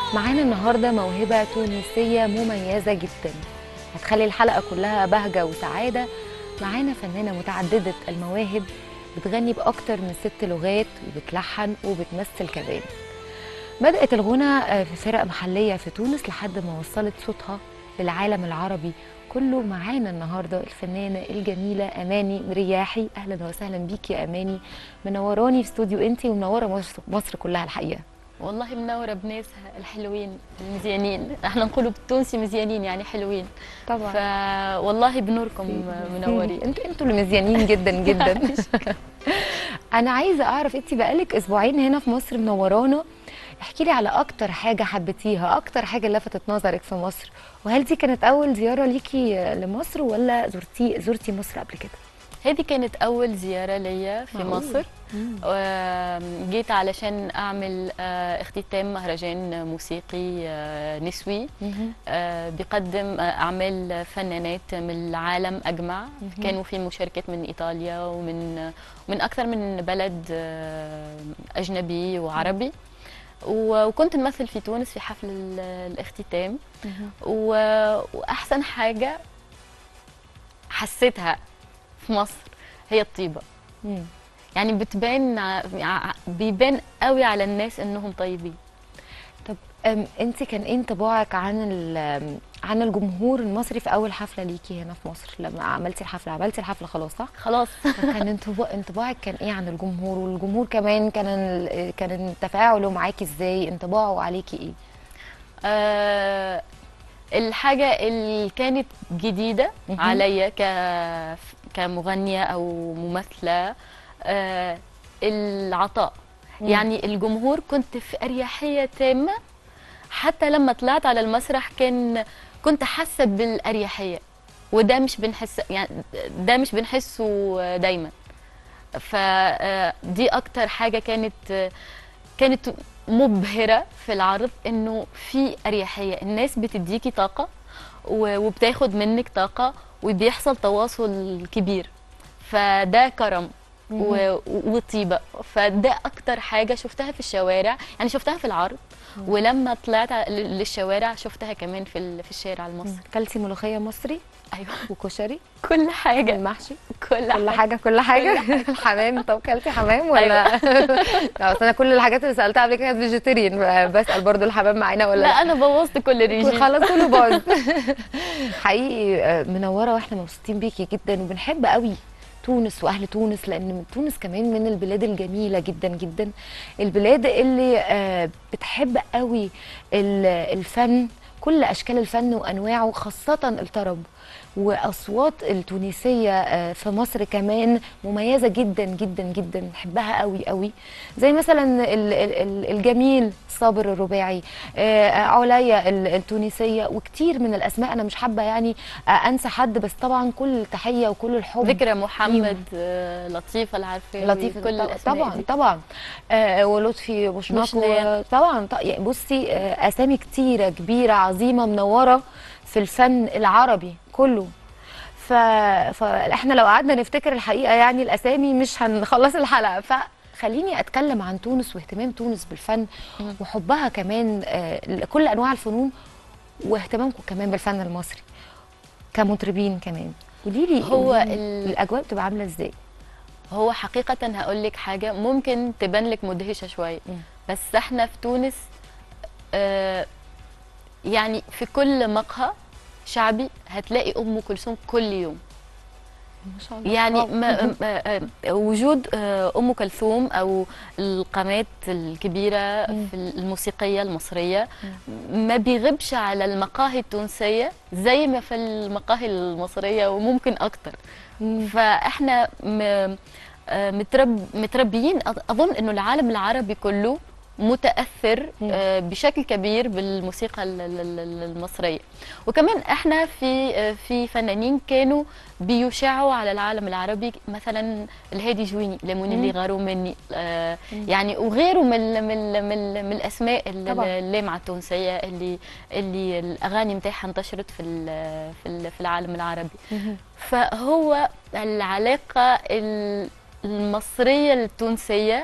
معانا النهارده موهبه تونسيه مميزه جدا هتخلي الحلقه كلها بهجه وسعاده معانا فنانه متعدده المواهب بتغني باكتر من ست لغات وبتلحن وبتمثل كمان بدات الغنى في فرق محليه في تونس لحد ما وصلت صوتها للعالم العربي كله معانا النهارده الفنانه الجميله اماني مرياحي اهلا وسهلا بيكي يا اماني منوراني في استوديو انتي ومنوره مصر, مصر كلها الحقيقه والله منورة بناسها الحلوين المزيانين احنا نقولوا بالتونسي مزيانين يعني حلوين طبعا فوالله بنوركم منورين انتوا انتوا اللي مزيانين جدا جدا انا عايزه اعرف انت بقالك اسبوعين هنا في مصر منورانا احكي لي على اكتر حاجه حبيتيها اكتر حاجه لفتت نظرك في مصر وهل دي كانت اول زياره ليكي لمصر ولا زرتي زرتي مصر قبل كده هذه كانت أول زيارة ليا في معقول. مصر و- جيت علشان أعمل آه، اختتام مهرجان موسيقي آه، نسوي آه، بيقدم آه، أعمال فنانات من العالم أجمع مهم. كانوا في مشاركات من إيطاليا ومن من أكثر من بلد آه، أجنبي وعربي و- وكنت نمثل في تونس في حفل ال- الاختتام و- وأحسن حاجة حسيتها في مصر هي الطيبة مم. يعني بتبان ع- ع- بيبان قوي على الناس انهم طيبين طب انت كان ايه انطباعك عن ال- عن الجمهور المصري في اول حفله ليكي هنا في مصر لما عملتي الحفله عملتي الحفله خلاص صح خلاص كان انطباع انطباعك كان ايه عن الجمهور والجمهور كمان كان ال- كان تفاعله معاكي ازاي انطباعه عليكي ايه آه الحاجة اللي كانت جديدة مهم. عليا ك كمغنية أو ممثلة آه العطاء مم. يعني الجمهور كنت في أريحية تامة حتى لما طلعت على المسرح كان كنت حاسة بالأريحية وده مش بنحس يعني ده مش بنحسه دايما فدي أكتر حاجة كانت كانت مبهرة في العرض إنه في أريحية الناس بتديكي طاقة و- وبتاخد منك طاقة وبيحصل تواصل كبير فده كرم و- وطيبة فده أكتر حاجة شفتها في الشوارع يعني شفتها في العرض ولما طلعت ع- ل- للشوارع شفتها كمان في ال- في الشارع المصري كلتي ملوخيه مصري أيوة وكشري كل حاجة المحشي كل كل حاجة حاجه كل حاجه الحمام طب كلتي حمام ولا لا بس انا كل الحاجات اللي سالتها قبل كده كانت فيجيتيريان بسال برضو الحمام معانا ولا لا أنا بوظت كل الريجيم خلاص كله باظ حقيقي آه، منوره واحنا مبسوطين بيكي جدا وبنحب قوي تونس واهل تونس لان من تونس كمان من البلاد الجميله جدا جدا البلاد اللي آه، بتحب قوي ال- الفن كل اشكال الفن وانواعه خاصه الطرب واصوات التونسيه آه، في مصر كمان مميزه جدا جدا جدا بنحبها قوي قوي زي مثلا ال- ال- ال- الجميل صابر الرباعي آه، عليا ال- التونسيه وكتير من الاسماء انا مش حابه يعني آه، انسى حد بس طبعا كل التحيه وكل الحب ذكرى محمد آه، لطيفة العرفاني لطيف كل الأسماء طبعا دي. طبعا آه ولطفي بوشناق بوشناق. طبعا ط- يعني بصي آه اسامي كتيره كبيره عظيمه منوره في الفن العربي كله ف... فاحنا لو قعدنا نفتكر الحقيقه يعني الاسامي مش هنخلص الحلقه فخليني اتكلم عن تونس واهتمام تونس بالفن مم. وحبها كمان آه لكل انواع الفنون واهتمامكم كمان بالفن المصري كمطربين كمان قولي لي هو قولي لي ال- الاجواء بتبقى عامله ازاي هو حقيقة هقول لك حاجة ممكن تبان لك مدهشة شوية مم. بس احنا في تونس آه يعني في كل مقهى شعبي هتلاقي أم كلثوم كل يوم ما شاء الله يعني واو. ما آه، آه، وجود آه، ام كلثوم او القامات الكبيره مم. في الموسيقيه المصريه ما بيغيبش على المقاهي التونسيه زي ما في المقاهي المصريه وممكن اكتر مم. فاحنا م- آه، مترب متربيين أظ- اظن انه العالم العربي كله متاثر مم. آه، بشكل كبير بالموسيقى ال- ال- ال- المصريه وكمان احنا في آه، في فنانين كانوا بيشعوا على العالم العربي مثلا الهادي جويني ليموني مم. اللي غاروا مني آه، مم. يعني وغيره من ال- من ال- من, ال- من الاسماء ال- طبعاً. اللامعه التونسيه اللي اللي الاغاني نتاعها انتشرت في ال- في ال- في العالم العربي مهم. فهو العلاقة ال- المصرية التونسية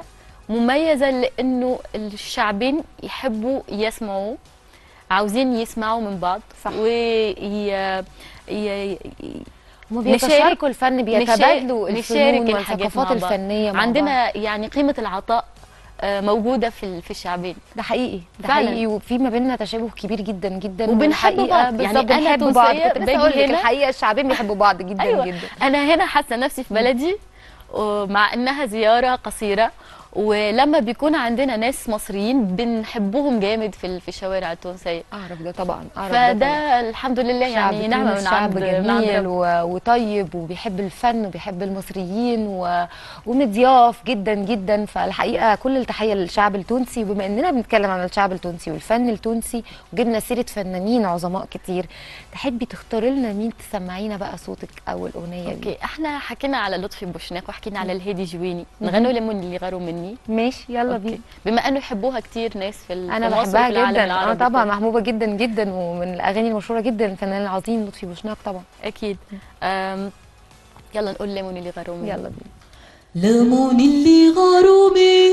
مميزه لانه الشعبين يحبوا يسمعوا عاوزين يسمعوا من بعض صح. وي ي... هم نشارك- بيتشاركوا الفن بيتبادلوا نشارك الفنون الحاجات والثقافات مع بعض. الفنيه مع بعض. عندنا يعني قيمه العطاء آه، موجوده في ال- في الشعبين ده حقيقي ده فعلاً. حقيقي وفي ما بيننا تشابه كبير جدا جدا وبنحب والحقيقة بعض. يعني بالظبط أنا بنحب بعض تونسية كنت لسه باجي اقول لك هنا- الحقيقه الشعبين بيحبوا بعض جدا أيوة. جدا انا هنا حاسه نفسي في بلدي ومع انها زياره قصيره ولما بيكون عندنا ناس مصريين بنحبهم جامد في ال- في الشوارع التونسيه اعرف ده طبعا اعرف ده طبعاً. فده الحمد لله يعني شعب نعمه تونس من شعب عند من عند جميل ربنا. و... وطيب وبيحب الفن وبيحب المصريين و... ومضياف جدا جدا فالحقيقه كل التحيه للشعب التونسي وبما اننا بنتكلم عن الشعب التونسي والفن التونسي وجبنا سيره فنانين عظماء كتير تحبي تختاري لنا مين تسمعينا بقى صوتك اول اغنيه دي اوكي احنا حكينا على لطفي بوشناق وحكينا على الهادي جويني نغنوا لمن اللي غاروا مني ماشي يلا أوكي. بينا بما انه يحبوها كتير ناس في ال- انا في مصر بحبها وفي العالم جدا انا العربي طبعا كله. محبوبه جدا جدا ومن الاغاني المشهوره جدا الفنان العظيم لطفي بوشناق طبعا اكيد أم، يلا نقول لمن اللي غاروا مني يلا بينا لمون اللي غاروا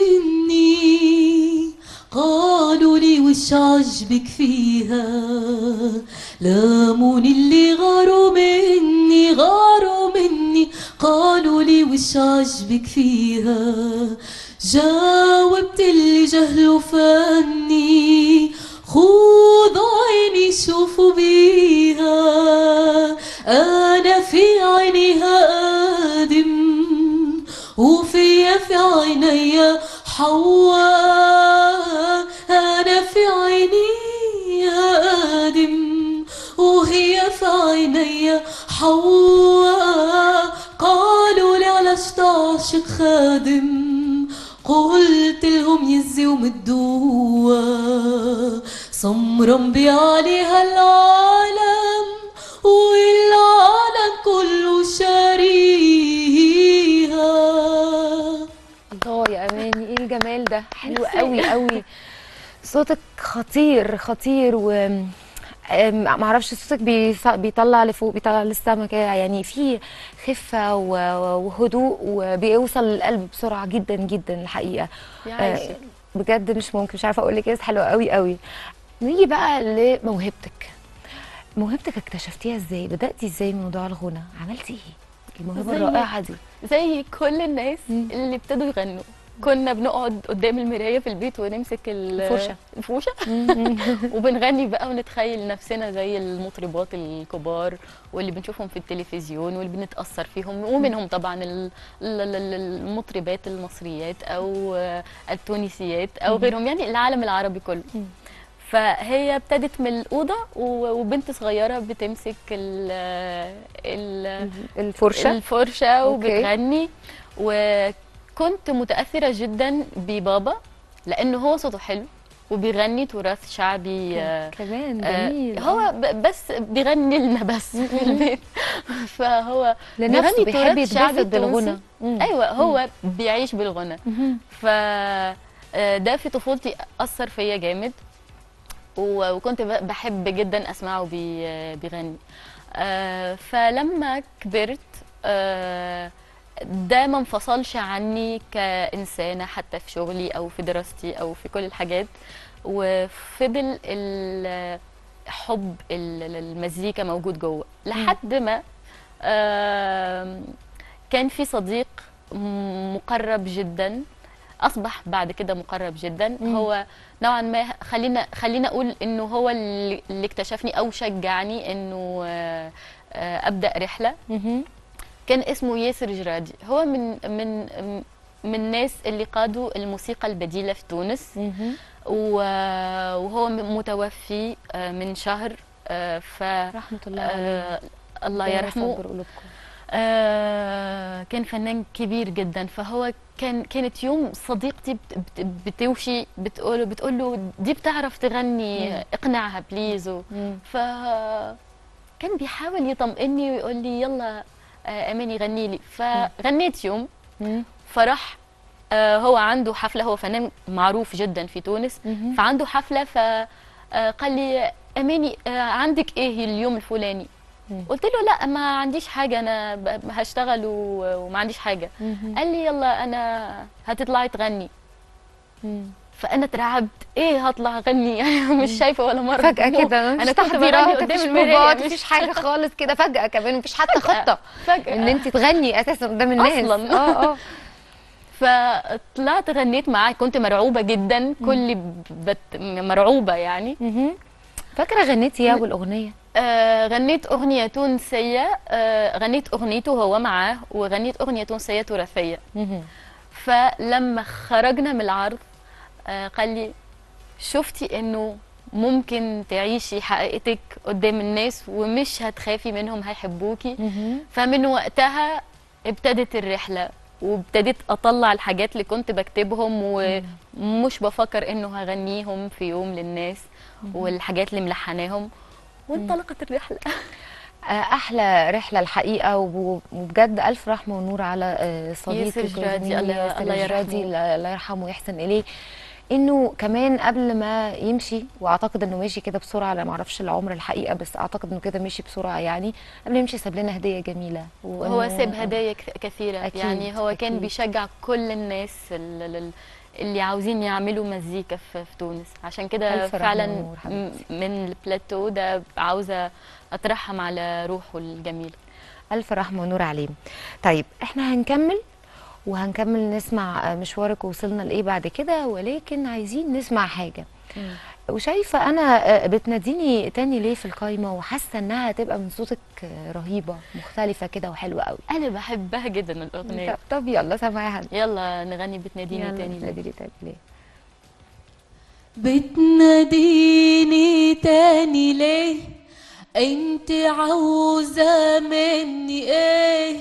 مني قالوا لي وش عجبك فيها لمون اللي غاروا مني غاروا مني قالوا لي وش عجبك فيها جاوبت اللي جهلوا فني خذوا عيني شوفوا بيها أنا في عينيها آدم وفيا في عيني حواء أنا في عينيها آدم وهي في عيني حواء قالوا لي علاش تعشق خادم قلت لهم يزي ومدوها صمرا عليها العالم والعالم كله شاريها الله يا اماني ايه الجمال ده حلو قوي قوي صوتك خطير خطير و أم، معرفش صوتك بيص- بيطلع لفوق بيطلع للسما كده يعني في خفه و- وهدوء وبيوصل للقلب بسرعه جدا جدا الحقيقه يا آه، عايشة. بجد مش ممكن مش عارفه اقول لك ايه بس حلوه قوي قوي نيجي بقى لموهبتك موهبتك اكتشفتيها ازاي بداتي ازاي موضوع الغنى عملتي ايه الموهبه زي- الرائعه دي زي كل الناس مم. اللي ابتدوا يغنوا كنا بنقعد قدام المرايه في البيت ونمسك ال- الفرشة. الفوشه وبنغني بقى ونتخيل نفسنا زي المطربات الكبار واللي بنشوفهم في التلفزيون واللي بنتاثر فيهم ومنهم طبعا ال- ال- ال- المطربات المصريات او آه، التونسيات او غيرهم يعني العالم العربي كله مم. فهي ابتدت من الاوضه و- وبنت صغيره بتمسك ال ال الفرشه الفرشه أوكي. وبتغني وكنت متاثره جدا ببابا لانه هو صوته حلو وبيغني تراث شعبي آه، كمان آه، جميل هو ب- بس بيغني لنا بس في البيت فهو لنفسه بيغني بيحب تراث شعبي يتبسط بالغنى تونسي. مم. ايوه هو بيعيش بالغنى مهم. ف آه، ده في طفولتي اثر فيا جامد و- وكنت ب- بحب جدا اسمعه بي- آه، بيغني آه، فلما كبرت آه، ده ما انفصلش عني كإنسانة حتى في شغلي أو في دراستي أو في كل الحاجات وفضل ال- حب ال- المزيكا موجود جوه لحد ما آم، كان في صديق م- مقرب جدا اصبح بعد كده مقرب جدا مم. هو نوعا ما خلينا خلينا اقول انه هو اللي اللي اكتشفني او شجعني انه آه، آه، ابدا رحله مهم. كان اسمه ياسر جرادي هو من من من الناس اللي قادوا الموسيقى البديله في تونس مهم. و- وهو متوفي آه، من شهر آه، ف رحمه الله عليه آه، الله ربنا يرحمه يصبر قلوبكم آه كان فنان كبير جدا فهو كان كانت يوم صديقتي بت- بت- بتوشي بتقول بتقول له دي بتعرف تغني مم. اقنعها بليز و- مم. ف كان بيحاول يطمئني ويقول لي يلا آه اماني غني لي فغنيت يوم مم. فراح آه هو عنده حفله هو فنان معروف جدا في تونس مهم. فعنده حفله فقال لي اماني آه عندك ايه اليوم الفلاني مم. قلت له لا ما عنديش حاجه انا ب- هشتغل و- وما عنديش حاجه مهم. قال لي يلا انا هتطلعي تغني مم. فانا اترعبت ايه هطلع اغني يعني مش شايفه ولا مره فجأة جمهور. كده انا مفيش كنت بغني تحضيرات قدام مفيش المرايه بروفات مش مفيش حاجة خالص كده فجأة كمان مفيش حتى خطة فجاه ان انت تغني اساسا قدام الناس أصلاً. اه اه فطلعت غنيت معاه كنت مرعوبه جدا كل بت... مرعوبه يعني مهم. فاكرة غنيتي يا اول اغنية آه غنيت اغنيه تونسيه آه غنيت اغنيته هو معاه وغنيت اغنيه تونسيه تراثيه مهم. فلما خرجنا من العرض آه قال لي شفتي انه ممكن تعيشي حقيقتك قدام الناس ومش هتخافي منهم هيحبوكي مهم. فمن وقتها ابتدت الرحلة وابتديت اطلع الحاجات اللي كنت بكتبهم ومش بفكر انه هغنيهم في يوم للناس والحاجات اللي ملحناهم وانطلقت الرحلة آه، احلى رحله الحقيقه وب- وبجد الف رحمه ونور على آه، صديقي ياسر جرادي، وزميلي الله- ياسر الله يرحمه. جرادي، الله الله يرحمه ويحسن اليه انه كمان قبل ما يمشي واعتقد انه ماشي كده بسرعه انا ما اعرفش العمر الحقيقه بس اعتقد انه كده مشي بسرعه يعني قبل ما يمشي ساب لنا هديه جميله هو وإنه- ساب هدايا كث- كثيرة أكيد، يعني هو كان أكيد. بيشجع كل الناس ال- ال- اللي عاوزين يعملوا مزيكا في, في تونس عشان كده ألف رحمة فعلا ونور م- حبيبتي. من البلاتو ده عاوزة أترحم على روحه الجميلة الف رحمه ونور عليه طيب احنا هنكمل وهنكمل نسمع آه، مشوارك وصلنا لايه بعد كده ولكن عايزين نسمع حاجه وشايفه انا آه، بتناديني تاني ليه في القايمه وحاسه انها هتبقى من صوتك آه، رهيبه مختلفه كده وحلوه قوي أنا بحبها جدا الأغنية طب, طب يلا سامعيها يلا نغني بتناديني يلا تاني ليه. بتناديني تاني ليه بتناديني تاني ليه انت عاوزة مني ايه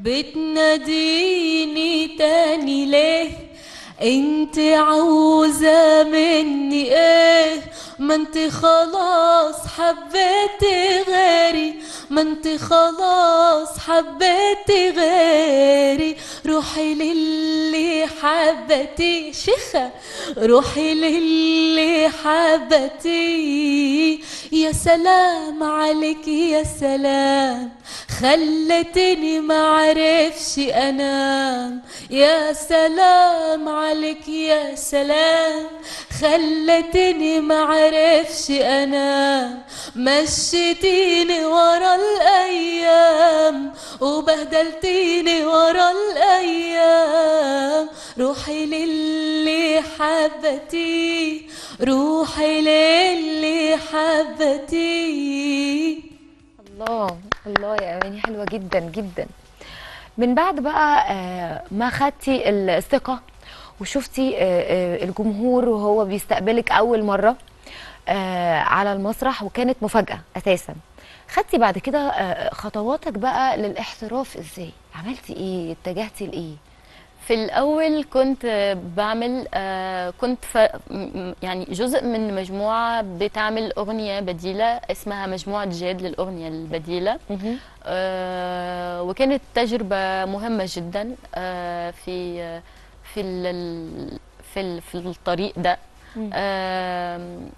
بتناديني تاني ليه انت عاوزة مني ايه ما انت خلاص حبيتي غيري ما انت خلاص حبيتي غيري روحي للي حبتي شيخة روحي للي حبتي يا سلام عليك يا سلام خلتني ما عرفش انام يا سلام عليك يا سلام خلتني ما عرفش انام مشيتيني ورا الايام وبهدلتيني ورا الايام روحي للي حبتي روحي للي حبتي الله الله يا اماني حلوه جدا جدا من بعد بقى آه، ما خدتي الثقه وشفتي آه، آه، الجمهور وهو بيستقبلك اول مره آه، على المسرح وكانت مفاجاه اساسا خدتي بعد كده آه، خطواتك بقى للاحتراف ازاي عملتي ايه اتجهتي لايه في الأول كنت بعمل آه، كنت ف... م- يعني جزء من مجموعة بتعمل أغنية بديلة اسمها مجموعة جاد للأغنية البديلة آه، وكانت تجربة مهمة جدا آه، في في ال- في ال- في الطريق ده آم،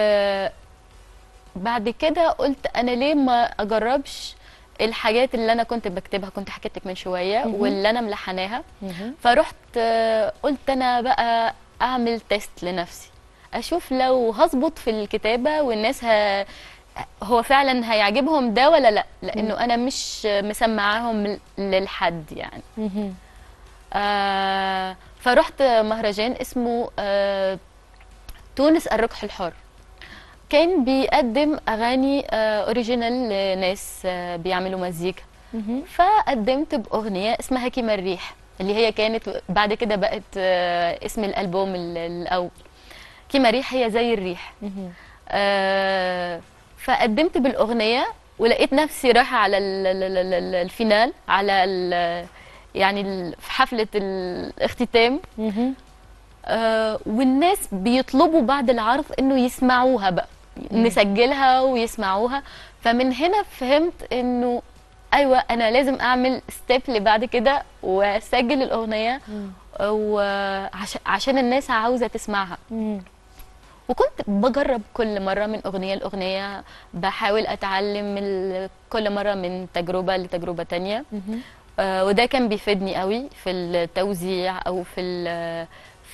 وبعد كده قلت أنا ليه ما أجربش الحاجات اللي أنا كنت بكتبها كنت حكيت لك من شوية مهم. واللي أنا ملحناها مهم. فرحت آه، قلت انا بقى اعمل تيست لنفسي اشوف لو هظبط في الكتابه والناس ه... هو فعلا هيعجبهم ده ولا لا لانه انا مش مسمعاهم للحد يعني مهم. آه فرحت مهرجان اسمه آه تونس الركح الحر كان بيقدم اغاني آه اوريجينال لناس آه بيعملوا مزيكا مهم. فقدمت باغنيه اسمها كيما الريح اللي هي كانت بعد كده بقت آه، اسم الالبوم ال- الاول كيما ريح هي زي الريح مهم. آه، فقدمت بالاغنيه ولقيت نفسي رايحه على ال- ال- ال- ال- الفينال على ال- يعني ال- في حفله الاختتام مهم. آه، والناس بيطلبوا بعد العرض انه يسمعوها بقى نسجلها ويسمعوها فمن هنا فهمت انه ايوه انا لازم اعمل ستيب اللي بعد كده واسجل الاغنيه وعشان عشان الناس عاوزه تسمعها مم. وكنت بجرب كل مرة من أغنية لأغنية بحاول أتعلم ال- كل مرة من تجربة لتجربة تانية مهم. آه، وده كان بيفيدني قوي في التوزيع أو في ال- في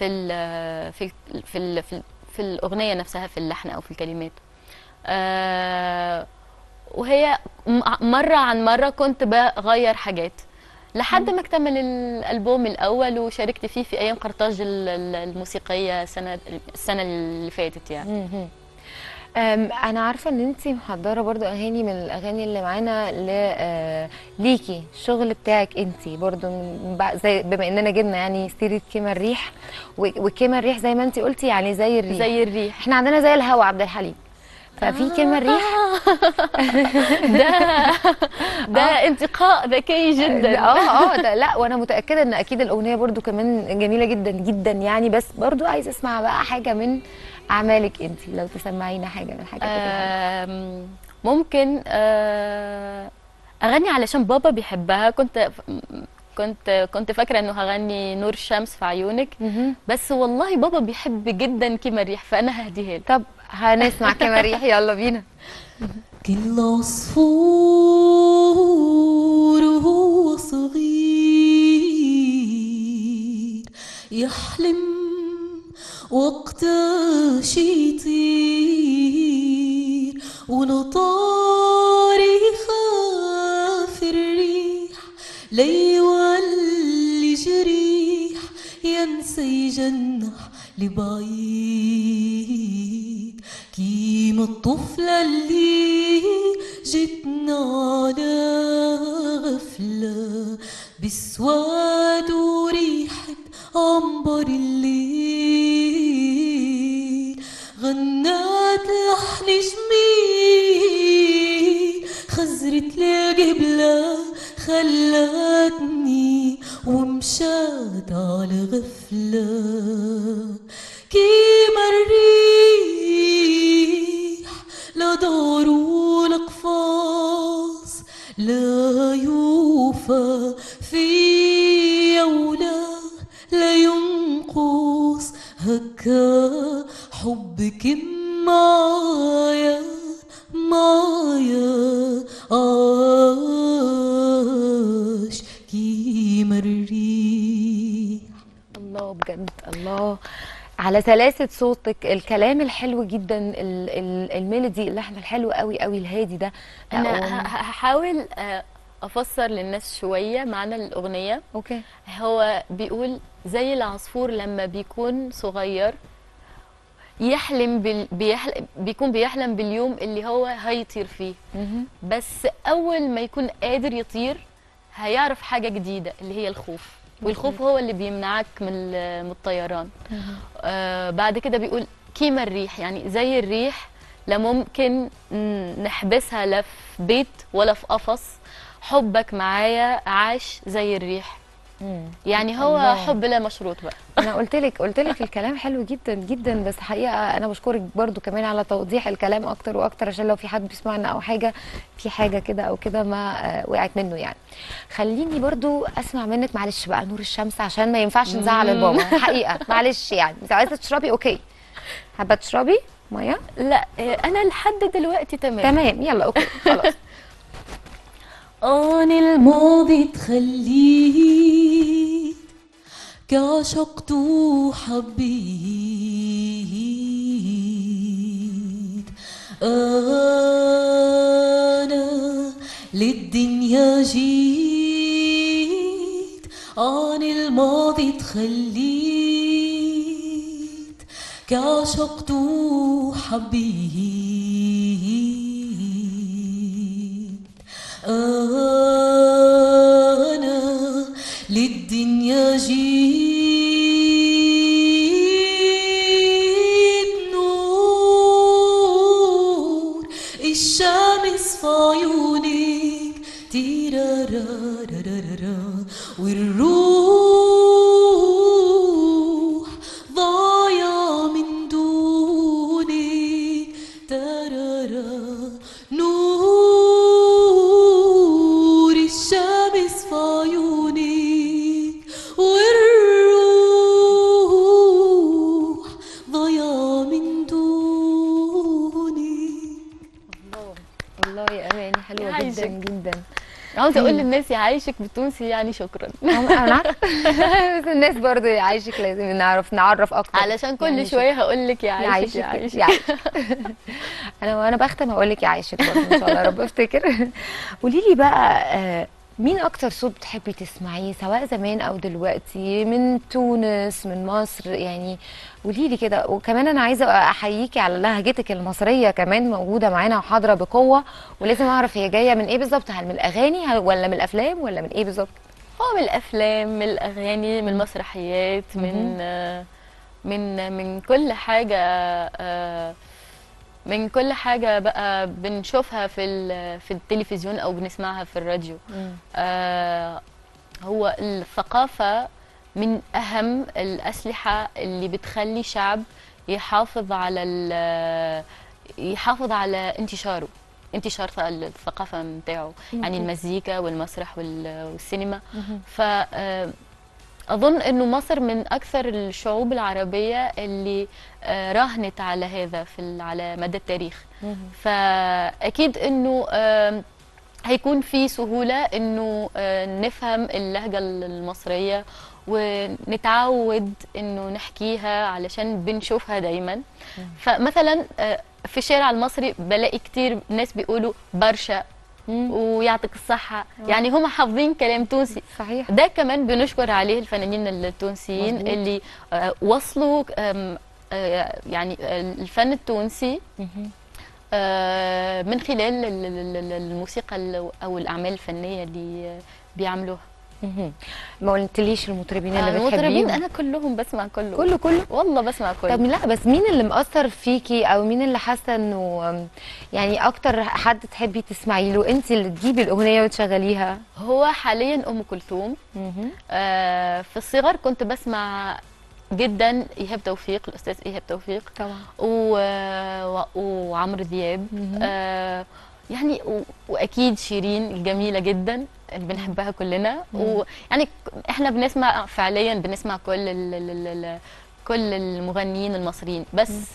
في ال في ال في ال في, ال في الاغنيه نفسها في اللحن او في الكلمات آه وهي م- مره عن مره كنت بغير حاجات لحد ما اكتمل الالبوم الاول وشاركت فيه في ايام قرطاج ال- ال- الموسيقيه سنه السنه اللي فاتت يعني مهم. أم، انا عارفه ان انت محضره برضو اغاني من الاغاني اللي معانا ل آه، ليكي الشغل بتاعك انت برضو من بع- زي بما اننا جبنا يعني سيره كيما الريح و- وكيما الريح زي ما انت قلتي يعني زي الريح زي الريح احنا عندنا زي الهوا عبد الحليم ففي كيما الريح ده ده انتقاء ذكي جدا اه اه ده لا وانا متاكده ان اكيد الاغنيه برضو كمان جميله جدا جدا يعني بس برضو عايزه اسمع بقى حاجه من اعمالك انت لو تسمعينا حاجه من حاجاتك الحلوة. آم، ممكن آه، اغني علشان بابا بيحبها كنت كنت كنت فاكره انه هغني نور الشمس في عيونك مهم. بس والله بابا بيحب جدا كيما الريح فانا ههديها له طب هنسمع كيما الريح يلا بينا كل عصفور وهو صغير يحلم وقت شي يطير ونطار يخاف الريح ليولي جريح ينسى يجنح لبعيد كيما الطفلة اللي جتنا على غفلة بسواد وريحة عنبر الليل غنات لحن جميل خزرت القبلة خلتني ومشات على غفلة كيما الريح لا دار ولا قفاص لا يوفى في ولا لا ينقص هكا حبك معايا معايا عاش كيما الريح الله بجد الله على سلاسة صوتك الكلام الحلو جدا ال- ال- الميلودي اللحن الحلو قوي قوي الهادي ده لا، انا و- ه- ه- هحاول آه، افسر للناس شويه معنى الاغنيه اوكي هو بيقول زي العصفور لما بيكون صغير يحلم بال... بيحلم بيكون بيحلم باليوم اللي هو هيطير فيه مهم. بس اول ما يكون قادر يطير هيعرف حاجه جديده اللي هي الخوف والخوف هو اللي بيمنعك من ال- من الطيران آه بعد كده بيقول كيما الريح يعني زي الريح لا ممكن ن- نحبسها لا في بيت ولا في قفص حبك معايا عاش زي الريح مم. يعني هو الله. حب لا مشروط بقى انا قلت لك قلت لك الكلام حلو جدا جدا بس حقيقه انا بشكرك برضو كمان على توضيح الكلام اكتر واكتر عشان لو في حد بيسمعنا او حاجه في حاجه كده او كده ما آه، وقعت منه يعني خليني برضو اسمع منك معلش بقى نور الشمس عشان ما ينفعش نزعل البابا حقيقه معلش يعني اذا عايزه تشربي اوكي حابه تشربي ميه لا آه، انا لحد دلوقتي تمام تمام يلا اوكي خلاص عن الماضي تخليك كعشقت وحبيت أنا للدنيا جيت عن الماضي تخليت كعشقت وحبيت أنا للدنيا جيت نور الشمس في عيونك تيرارارارارا والروح ضايع من دونك ترارا نور الشمس في عيونك والروح ضايع من دونك الله يا اماني حلوه يعيشك. جدا جدا عاوزه اقول للناس يعيشك بالتونسي يعني شكرا هم- انا عارفه بس الناس برضو يعيشك لازم نعرف نعرف اكتر علشان كل يعني شويه هقول لك يعيشك يعيشك يعيشك يعيشك انا وانا بختم اقول لك يعيشك برضه ان شاء الله يا رب افتكر قولي لي بقى آه، مين اكتر صوت بتحبي تسمعيه سواء زمان او دلوقتي من تونس من مصر يعني قولي لي كده وكمان انا عايزه احييكي على لهجتك المصريه كمان موجوده معانا وحاضره بقوه ولازم اعرف هي جايه من ايه بالظبط هل من الاغاني هل- ولا من الافلام ولا من ايه بالظبط هو من الافلام من الاغاني من المسرحيات مهم. من آه، من من كل حاجه آه، من كل حاجه بقى بنشوفها في ال- في التلفزيون او بنسمعها في الراديو آه، هو الثقافة من أهم الأسلحة اللي بتخلي شعب يحافظ على ال- يحافظ على انتشاره انتشار ث- الثقافة متاعه يعني المزيكا والمسرح وال- والسينما ف آه، أظن أنه مصر من أكثر الشعوب العربية اللي آه، راهنت على هذا في ال- على مدى التاريخ فأكيد أنه آم، هيكون في سهولة انه آه، نفهم اللهجة المصرية ونتعود انه نحكيها علشان بنشوفها دايما فمثلا آه، في الشارع المصري بلاقي كتير ناس بيقولوا برشا ويعطيك الصحة يعني هم حافظين كلام تونسي صحيح ده كمان بنشكر عليه الفنانين التونسيين مظبوط. اللي آه، وصلوا آم، آه، يعني آه، الفن التونسي آه، من خلال ال- ال- ال- الموسيقى ال- او الاعمال الفنيه اللي بيعملوها مهم. ما قلتليش المطربين اللي المطربين بتحبيهم انا كلهم بسمع كله كله كله والله بسمع كله طب لا بس مين اللي مأثر فيكي او مين اللي حاسه انه أم، يعني اكتر حد تحبي تسمعي له انت اللي تجيبي الاغنيه وتشغليها هو حاليا ام كلثوم آه، في الصغر كنت بسمع جدا ايهاب توفيق الاستاذ ايهاب توفيق طبعا و... و... وعمرو دياب مهم. آه يعني و... واكيد شيرين الجميله جدا اللي بنحبها كلنا ويعني ك- احنا بنسمع فعليا بنسمع كل ال... ال... ال... ال... كل المغنيين المصريين بس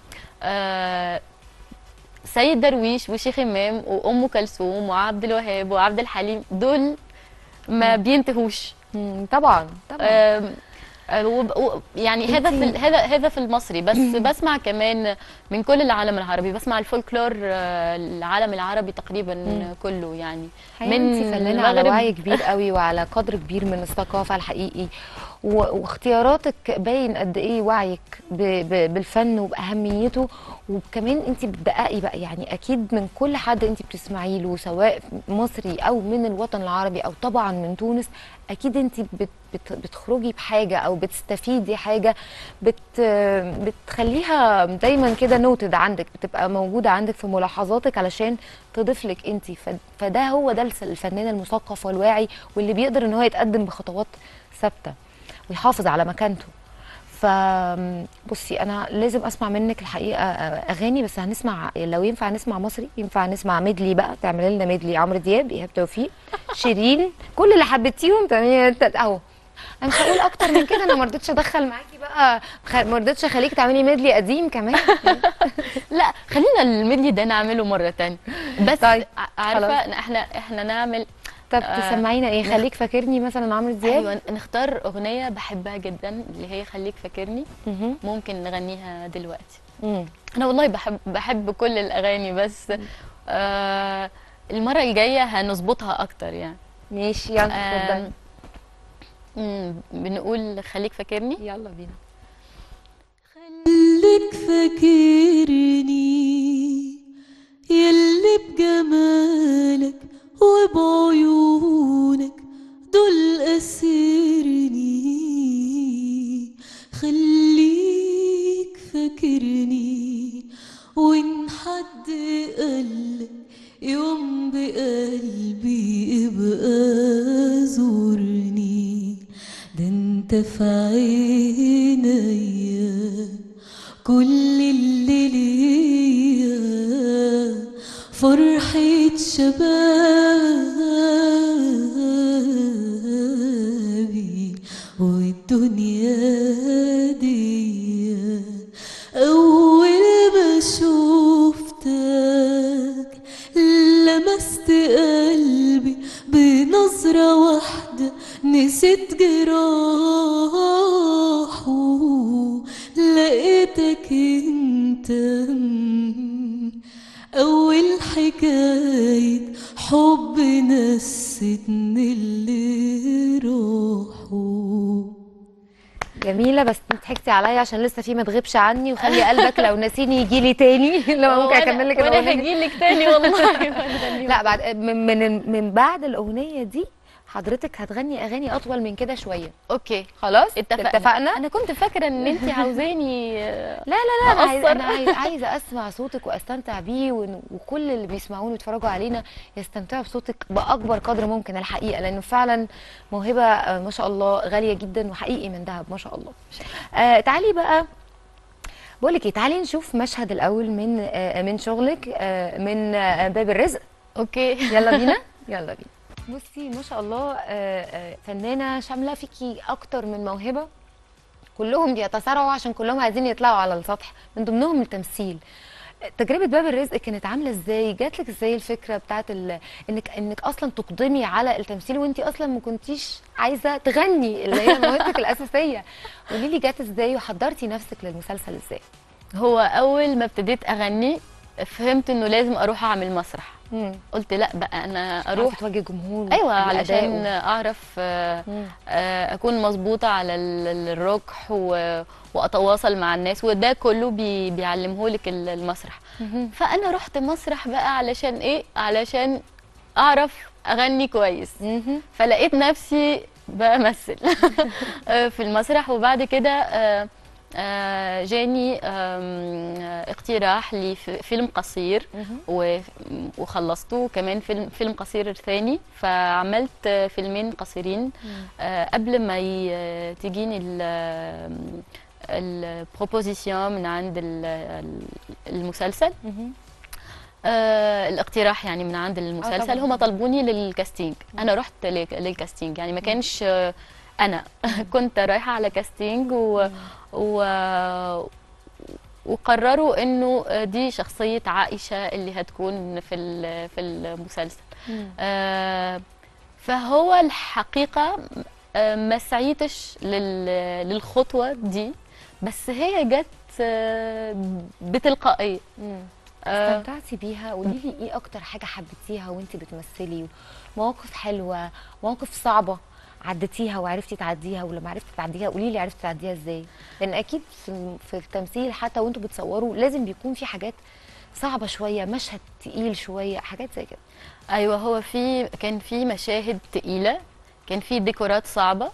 آه سيد درويش وشيخ امام وام كلثوم وعبد الوهاب وعبد الحليم دول ما بينتهوش مم، طبعا طبعا آم، آه، وب- و- يعني هذا في ال- انتي- هذا هذا في المصري بس بسمع كمان من كل العالم العربي بسمع الفولكلور آه، العالم العربي تقريبا كله يعني من انت فنانه على المغرب. وعي كبير قوي وعلى قدر كبير من الثقافه الحقيقي و- واختياراتك باين قد ايه وعيك ب- ب- بالفن وباهميته وكمان انت بتدققي بقى يعني اكيد من كل حد انت بتسمعي له سواء مصري او من الوطن العربي او طبعا من تونس اكيد انت بت بت بتخرجي بحاجه او بتستفيدي حاجه بت بتخليها دايما كده نوتد عندك بتبقى موجوده عندك في ملاحظاتك علشان تضيف لك انت فده هو ده الس- الفنان المثقف والواعي واللي بيقدر ان هو يتقدم بخطوات ثابته ويحافظ على مكانته ف بصي انا لازم اسمع منك الحقيقه آه، اغاني بس هنسمع لو ينفع نسمع مصري ينفع نسمع ميدلي بقى تعملي لنا ميدلي عمرو دياب ايهاب توفيق شيرين كل اللي حبيتيهم تعملي انت اهو انا مش هقول اكتر من كده انا ما رضيتش ادخل معاكي بقى خ- ما رضيتش اخليكي تعملي ميدلي قديم كمان لا خلينا الميدلي ده نعمله مره تانية بس طيب، ع- عارفه خلاص. إن احنا احنا نعمل طب آه، تسمعينا ايه خليك فاكرني مثلا عمرو دياب ايوه نختار اغنيه بحبها جدا اللي هي خليك فاكرني مهم. ممكن نغنيها دلوقتي مم. انا والله بحب بحب كل الاغاني بس آه المره الجايه هنظبطها اكتر يعني ماشي يلا اتفضلي آه مم، بنقول خليك فاكرني يلا بينا خليك فاكرني يلي بجمالك وبعيونك دول أسرني خليك فاكرني وإن حد قالك يوم بقلبي ابقى زورني ده انت في عينيا كل اللي ليا فرحة شبابي والدنيا دي أول ما شوفتك لمست قلبي عامل حكاية حب نستني اللي روحه جميله بس انت ضحكتي عليا عشان لسه في ما تغيبش عني وخلي قلبك لو ناسيني يجي لي تاني لو ممكن وأنا- اكمل لك وانا الأغنية دي. هجي لك تاني والله لا بعد من من من بعد الاغنيه دي حضرتك هتغني اغاني اطول من كده شويه اوكي خلاص اتفقنا اتفقنا انا كنت فاكره ان انت عاوزاني لا لا لا انا عايزه أقصر. انا عايزه عايزه اسمع صوتك واستمتع بيه ون- وكل اللي بيسمعونا ويتفرجوا علينا يستمتعوا بصوتك باكبر قدر ممكن الحقيقه لانه فعلا موهبه آه، ما شاء الله غاليه جدا وحقيقي من ذهب ما شاء الله آه تعالي بقى بقول لك ايه تعالي نشوف مشهد الاول من آه من شغلك آه من آه باب الرزق اوكي يلا بينا يلا بينا بصي ما شاء الله آه، آه، فنانه شامله فيكي اكتر من موهبه كلهم بيتسارعوا عشان كلهم عايزين يطلعوا على السطح من ضمنهم التمثيل تجربه باب الرزق كانت عامله ازاي جات لك ازاي الفكره بتاعت ال... انك انك اصلا تقدمي على التمثيل وانت اصلا ما كنتيش عايزه تغني اللي هي موهبتك الاساسيه قولي لي جات ازاي وحضرتي نفسك للمسلسل ازاي هو اول ما ابتديت اغني فهمت انه لازم اروح اعمل مسرح امم قلت لا بقى انا اروح اروح تواجه جمهور ايوه بالأداء علشان و- اعرف آه، مم. آه، اكون مظبوطه على ال- ال- الركح و- واتواصل مع الناس وده كله بي بيعلمهولك ال- المسرح مهم. فانا رحت مسرح بقى علشان ايه علشان اعرف اغني كويس مهم. فلقيت نفسي بمثل آه، في المسرح وبعد كده آه، آه، جاني آم، آه، اقتراح لفيلم قصير مهم. و- وخلصته كمان فيلم فيلم قصير ثاني فعملت آه، فيلمين قصيرين آه، قبل ما ي- تجيني البروبوزيسيون من عند ال- ال- المسلسل مهم. آه الاقتراح يعني من عند المسلسل طبعاً. هم طلبوني للكاستينج انا رحت لل- للكاستينج يعني ما كانش آه، انا كنت رايحه على كاستينج و, و وقرروا انه آه، دي شخصيه عائشه اللي هتكون في ال- في المسلسل مم. آه، فهو الحقيقه آه، ما سعيتش لل- للخطوه دي بس هي جت آه، بتلقائيه مم. آه، استمتعتي بيها قولي لي ايه اكتر حاجه حبيتيها وانت بتمثلي مواقف حلوه مواقف صعبه عديتيها وعرفتي تعديها ولما عرفتي تعديها قولي لي عرفتي تعديها ازاي لان اكيد في في التمثيل حتى وانتوا بتصوروا لازم بيكون في حاجات صعبه شويه مشهد تقيل شويه حاجات زي كده ايوه هو في كان في مشاهد تقيله كان في ديكورات صعبه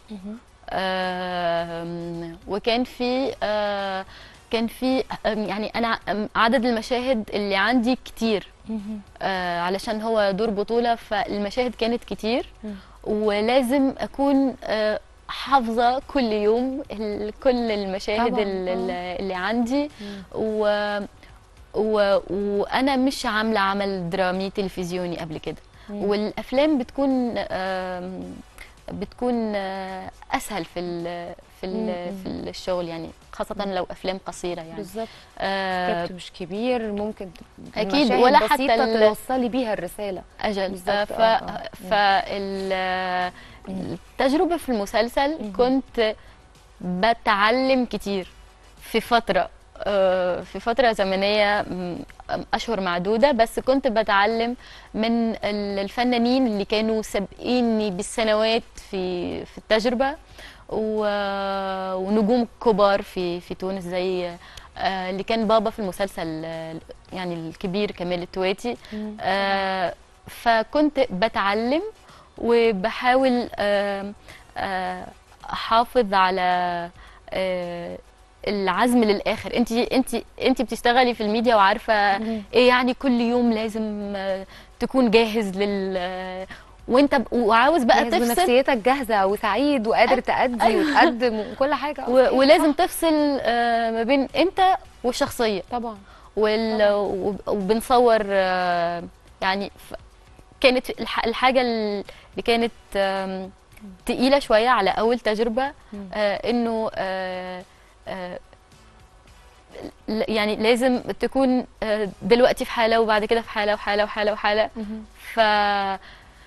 آم، وكان في آه، كان في آم، يعني انا آم، عدد المشاهد اللي عندي كتير آه، علشان هو دور بطوله فالمشاهد كانت كتير مم. ولازم اكون آه، حافظه كل يوم ال- كل المشاهد طبعاً، ال- آه. ال- اللي عندي و و... وانا مش عامله عمل درامي تلفزيوني قبل كده مم. والافلام بتكون آم، بتكون آه، اسهل في ال... في ال... مم. في الشغل يعني خاصه لو افلام قصيره يعني بالظبط آه، سكريبت مش كبير ممكن أكيد، مشاهد ولا حتى بسيطة ال- توصلي بيها الرساله اجل بالظبط، آه، ف... آه، آه. فال التجربه في المسلسل مم. كنت بتعلم كتير في فتره آه، في فتره زمنيه م- اشهر معدوده بس كنت بتعلم من ال- الفنانين اللي كانوا سابقيني بالسنوات في في التجربه و- ونجوم كبار في في تونس زي آه، اللي كان بابا في المسلسل آه، يعني الكبير كمال التواتي آه، فكنت بتعلم وبحاول آه، آه، احافظ على آه، العزم للاخر انت انت انت بتشتغلي في الميديا وعارفه مم. ايه يعني كل يوم لازم آه، تكون جاهز لل آه، وانت ب- وعاوز بقى جاهز تفصل ونفسيتك جاهزه وسعيد وقادر تأدي أيوة. وتقدم وكل حاجه و- ولازم تفصل آه، ما بين انت والشخصيه طبعا وال... وب- وبنصور آه، يعني ف... كانت الح... الحاجة اللي كانت آم، تقيلة شوية على أول تجربة مم. آه، إنه آه، آه، ل- يعني لازم تكون آه، دلوقتي في حالة وبعد كده في حالة وحالة وحالة وحالة ف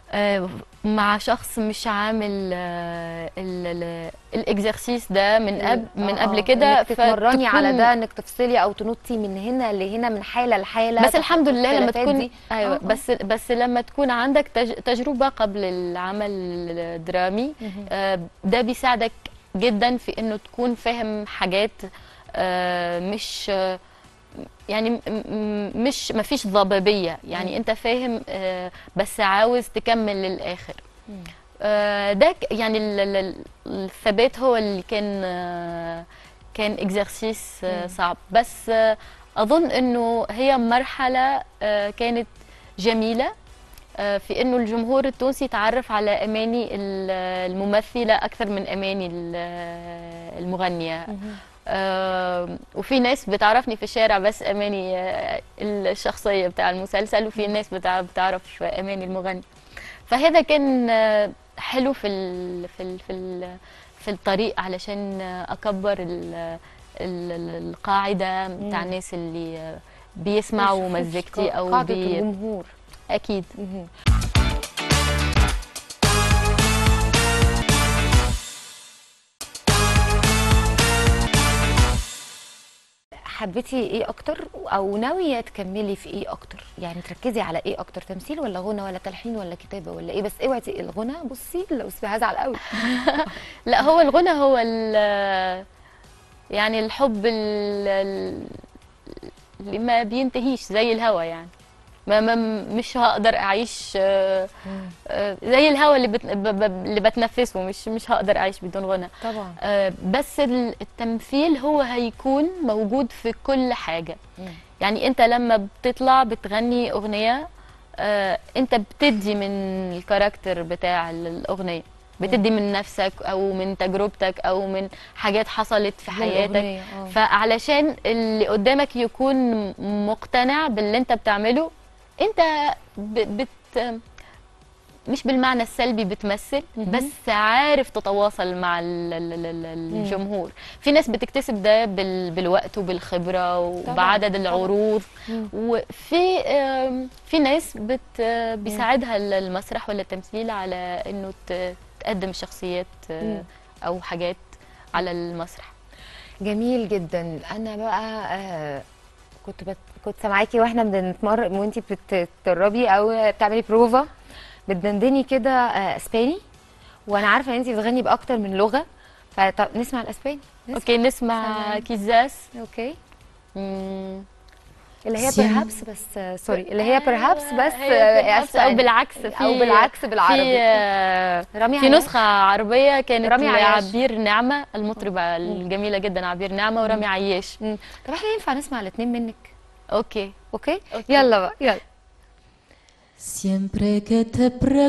آه، مع شخص مش عامل آه، ال- ال- الاكزرسيس ده من قبل من آه، قبل آه، كده انك تتمرني على فتكون- ده انك تفصلي او تنطي من هنا لهنا من حاله لحاله بس الحمد لله لما الاختلافات تكون دي. ايوه آه، آه. بس بس لما تكون عندك تج- تجربه قبل العمل الدرامي مهم. آه، ده بيساعدك جدا في انه تكون فاهم حاجات آه، مش آه، يعني م- م- مش ما فيش ضبابيه يعني مم. انت فاهم آه، بس عاوز تكمل للاخر مم. آه، ده ك- يعني ال- ال- ال- الثبات هو اللي كان آه، كان اكزرسيس مم. صعب بس آه، اظن انه هي مرحله آه، كانت جميله آه، في انه الجمهور التونسي تعرف على اماني ال- الممثله اكثر من اماني ال- المغنيه مهم. آه، وفي ناس بتعرفني في الشارع بس اماني آه، الشخصيه بتاع المسلسل وفي ناس بتع- بتعرف اماني المغني فهذا كان آه، حلو في ال في ال في ال في الطريق علشان آه، اكبر ال ال- ال- القاعده بتاع مم. الناس اللي آه، بيسمعوا مش- مش مزيكتي او قاعده بي الجمهور اكيد مهم. حبيتي ايه اكتر او ناويه تكملي في ايه اكتر يعني تركزي على ايه اكتر تمثيل ولا غنى ولا تلحين ولا كتابه ولا ايه بس اوعي تق- الغنى بصي لو اسمي هزعل قوي لا هو الغنى هو ال- يعني الحب ال- ال- اللي ما بينتهيش زي الهوا يعني ما ما مش هقدر اعيش آه، آه، زي الهوا اللي بت ب- ب- اللي بتنفسه مش مش هقدر اعيش بدون غنى طبعا آه، بس ال- التمثيل هو هيكون موجود في كل حاجة يعني انت لما بتطلع بتغني اغنية آه، انت بتدي من الكاركتر بتاع ال- الاغنية بتدي من نفسك او من تجربتك او من حاجات حصلت في حياتك الأغنية، آه. فعلشان اللي قدامك يكون مقتنع باللي انت بتعمله انت ب- بت مش بالمعنى السلبي بتمثل مهم. بس عارف تتواصل مع ال- ال- ال- ال- الجمهور في ناس بتكتسب ده بال- بالوقت وبالخبرة وبعدد العروض مم. وفي آم، في ناس بت بيساعدها المسرح ولا التمثيل على انه ت- تقدم شخصيات آه، مم. او حاجات على المسرح جميل جدا انا بقى آه كنت بت... كنت سامعاكي واحنا بنتمرن وانتي بتتدربي او بتعملي بروفا بتدندني كده آه اسباني وانا عارفه ان انتي بتغني باكتر من لغه فطب نسمع الاسباني نسمع. اوكي نسمع سلام. كيزاس اوكي مم. اللي هي سيم. perhaps بس آه سوري اللي هي perhaps بس هي آه perhaps او اسباني بالعكس في او بالعكس بالعربي في آه، رامي في عياش. نسخة عربية كانت رامي عياش. لعبير نعمة المطربة الجميلة جدا عبير نعمة ورامي عياش مم. طب احنا ينفع نسمع الاثنين منك اوكي اوكي, أوكي. يلا بقى يلا Siempre que te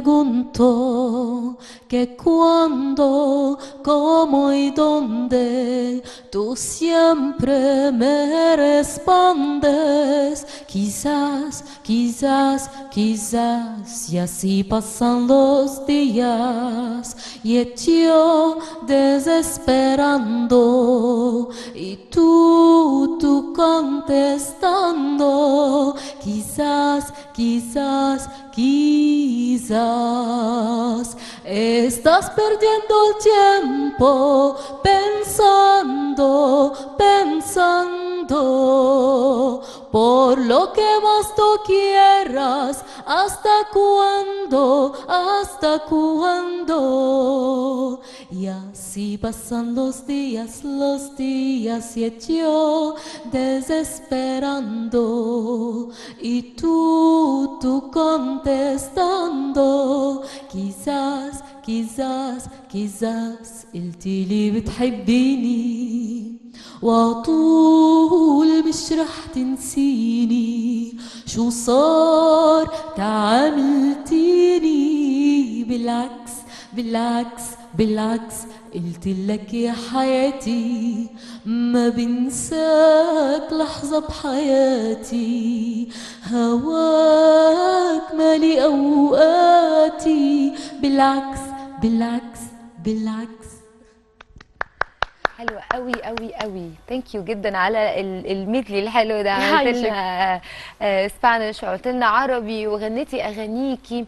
pregunto que cuándo, cómo y dónde, tú siempre me respondes. Quizás, quizás, quizás, y así pasan los días, y yo desesperando, y tú, tú contestando. Quizás, quizás, quizás estás perdiendo el tiempo pensando, pensando por lo que más tú quieras. ¿Hasta cuándo? ¿Hasta cuándo? Y así pasan los días, los días y yo desesperando y tú, tú contestando quizás, quizás, quizás التلي بتحبيني وطول مش رح تنسيني شو صار تعاملتيني بالعكس بالعكس بالعكس قلت لك يا حياتي ما بنساك لحظة بحياتي هواك مالي أوقاتي بالعكس بالعكس بالعكس حلوة قوي قوي قوي ثانك يو جدا على ال- الميدلي الحلو ده عملت يعيشك. لنا آه، اسبانيش وعملت لنا عربي وغنيتي اغانيكي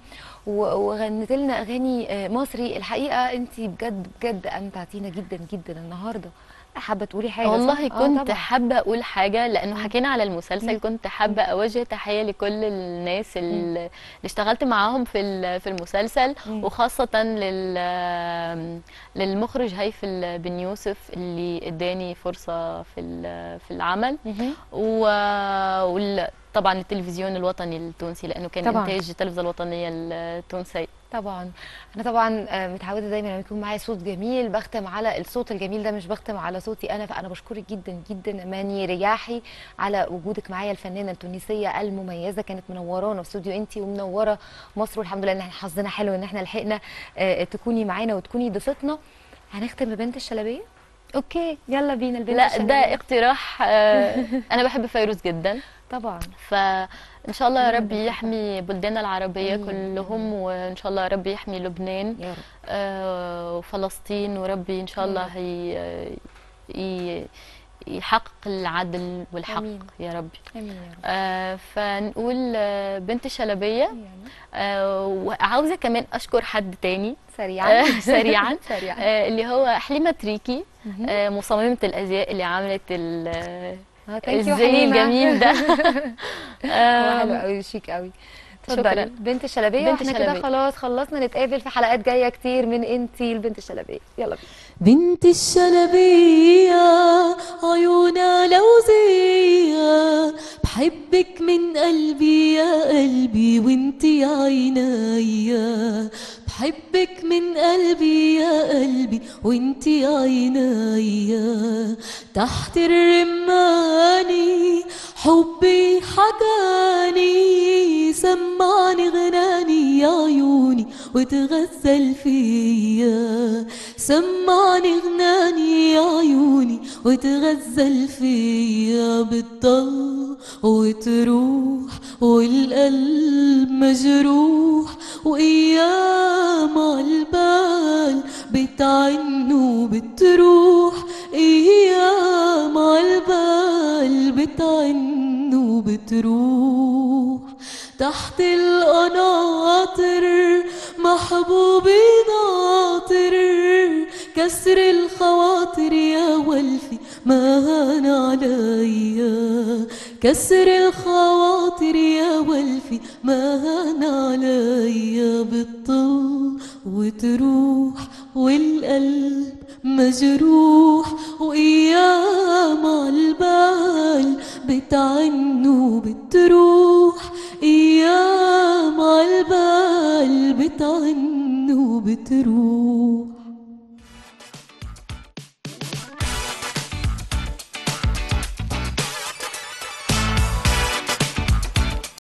و- وغنت لنا اغاني آه، مصري الحقيقه انت بجد بجد امتعتينا جدا جدا النهارده حابه تقولي حاجه والله صح؟ آه، كنت طبعاً. حابة أقول حاجة لأنه حكينا على المسلسل مم. كنت حابة أوجه تحية لكل الناس اللي اللي اشتغلت معاهم في ال- في المسلسل مم. وخاصة لل للمخرج هيفل بن يوسف اللي اداني فرصة في ال- في العمل مهم. وطبعا التلفزيون الوطني التونسي لأنه كان طبعاً. إنتاج التلفزة الوطنية التونسية طبعا انا طبعا آه، متعوده دايما لما يكون معايا صوت جميل بختم على الصوت الجميل ده مش بختم على صوتي انا فانا بشكرك جدا جدا ماني رياحي على وجودك معايا الفنانه التونسيه المميزه كانت منورانا في استوديو انتي ومنوره مصر والحمد لله ان احنا حظنا حلو ان احنا لحقنا آه، تكوني معانا وتكوني ضيفتنا هنختم ببنت الشلبيه اوكي يلا بينا البنت لا الشلبيه ده اقتراح آه، أنا بحب فيروز جدا طبعا فان شاء الله يا كلنا رب بنحبها. يحمي بلداننا العربيه آمين. كلهم وان شاء الله يا رب يحمي لبنان يا رب آه، وفلسطين وربي ان شاء يا الله رب. هي ي- يحقق العدل والحق آمين. يا ربي امين يا رب آه، فنقول آه، بنت الشلبيه يعني آه، وعاوزه كمان اشكر حد تاني سريعا آه، سريعا سريعا آه، اللي هو حليمه تريكي مهم. آه، مصممه الازياء اللي عملت ال- آه، thank you الزي حليمة. الجميل ده هو حلو آم، قوي شيك قوي شكراً. اتفضلي بنت الشلبيه بنت واحنا كده الشلبية. خلاص خلصنا نتقابل في حلقات جايه كتير من انتي البنت الشلبيه يلا بينا بنت الشلبية عيونها لوزية بحبك من قلبي يا قلبي وانتي عينيا بحبك من قلبي يا قلبي وانتي عينيا تحت الرماني حبي حكاني سمعني غناني يا عيوني وتغزل فيا سمعني غناني يا عيوني وتغزل فيا بتضل وتروح والقلب مجروح وأيام عالبال بتعن وبتروح أيام عالبال بتعن وبتروح تحت القناطر محبوبي ناطر كسر الخواطر يا ولفي ما هان عليا كسر الخواطر يا ولفي ما هان عليا بتطل وتروح والقلب مجروح وأيام عالبال بتعن وبتروح أيام عالبال بتعن وبتروح